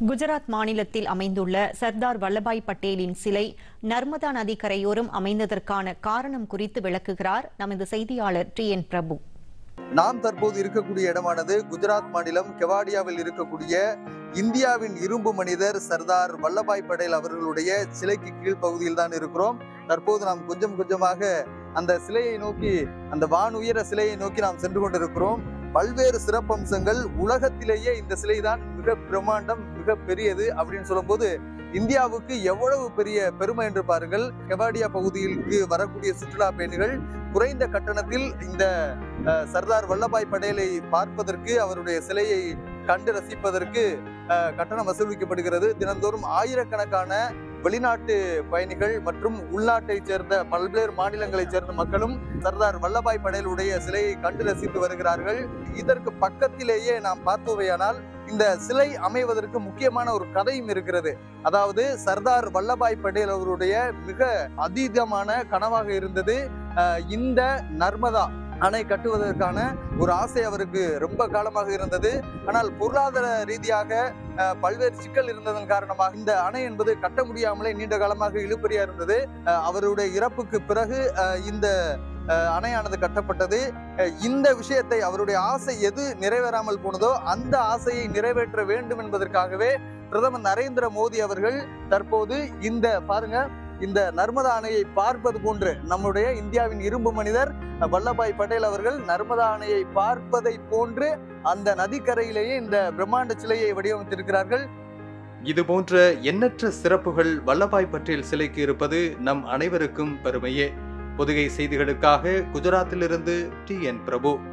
குஜராத் மாநிலத்தில் அமைந்துள்ள சர்தார் வல்லபாய் பட்டேலின் சிலை நர்மதா நதி கரையோரம் அமைந்ததற்கான காரணம் குறித்து விளக்குகிறார் நமது செய்தியாளர் டி என் பிரபு நாம் தற்போது இருக்கக்கூடிய இடமானது குஜராத் மாநிலம் கெவாடியாவில் இருக்கக்கூடிய இந்தியாவின் இரும்பு மனிதர் சர்தார் வல்லபாய் படேல் அவர்களுடைய சிலைக்கு கீழ்ப்பகுதியில் தான் இருக்கிறோம் தற்போது நாம் கொஞ்சம் கொஞ்சமாக அந்த சிலையை நோக்கி அந்த வானுயர சிலையை நோக்கி நாம் சென்று கொண்டிருக்கிறோம் பல்வேறு சிறப்பம்சங்கள் உலகத்திலேயே இந்த சிலை தான் மிக பிரம்மாண்டம் மிக பெரியது அப்படின்னு சொல்லும்போது இந்தியாவுக்கு எவ்வளவு பெரிய பெருமை என்று பாருங்கள் கெவாடியா பகுதிக்கு வரக்கூடிய சுற்றுலா பயணிகள் குறைந்த கட்டணத்தில் இந்த அஹ், சர்தார் வல்லபாய் படேலை பார்ப்பதற்கு அவருடைய சிலையை கண்டு ரசிப்பதற்கு அஹ், கட்டணம் வசூலிக்கப்படுகிறது தினந்தோறும் ஆயிரக்கணக்கான வெளிநாட்டு பயணிகள் மற்றும் உள்நாட்டை சேர்ந்த பல்வேறு மாநிலங்களைச் சேர்ந்த மக்களும் சர்தார் வல்லபாய் படேலுடைய சிலையை கண்டு ரசித்து வருகிறார்கள் இதற்கு பக்கத்திலேயே நாம் பார்த்தோமையானால் இந்த சிலை அமைவதற்கு முக்கியமான ஒரு கதையும் இருக்கிறது அதாவது சர்தார் வல்லபாய் படேல் அவருடைய மிக அதீதமான கனவாக இருந்தது அஹ், இந்த நர்மதா அணை கட்டுவதற்கான ஒரு ஆசை அவருக்கு ரொம்ப காலமாக இருந்தது ஆனால் பொருளாதார ரீதியாக அஹ், பல்வேறு சிக்கல் இருந்ததன் காரணமாக இந்த அணை என்பது கட்ட முடியாமலே நீண்ட காலமாக இழுபறியா இருந்தது அஹ், அவருடைய இறப்புக்கு பிறகு அஹ், இந்த அஹ், அணையானது கட்டப்பட்டது அஹ், இந்த விஷயத்தை அவருடைய ஆசை எது நிறைவேறாமல் போனதோ அந்த ஆசையை நிறைவேற்ற வேண்டும் என்பதற்காகவே பிரதமர் நரேந்திர மோடி அவர்கள் தற்போது இந்த பாருங்க இந்த நர்மதா அணையை பார்ப்பது போன்று நம்முடைய இந்தியாவின் இரும்பு மனிதர் வல்லபாய் பட்டேல் அவர்கள் நர்மதா அணையை பார்ப்பதை போன்று அந்த நதிக்கரையிலேயே இந்த பிரம்மாண்ட சிலையை வடிவமைத்திருக்கிறார்கள் இது போன்ற எண்ணற்ற சிறப்புகள் வல்லபாய் பட்டேல் சிலைக்கு இருப்பது நம் அனைவருக்கும் பெருமையே புதுகை செய்திகளுக்காக குஜராத்திலிருந்து டி என் பிரபு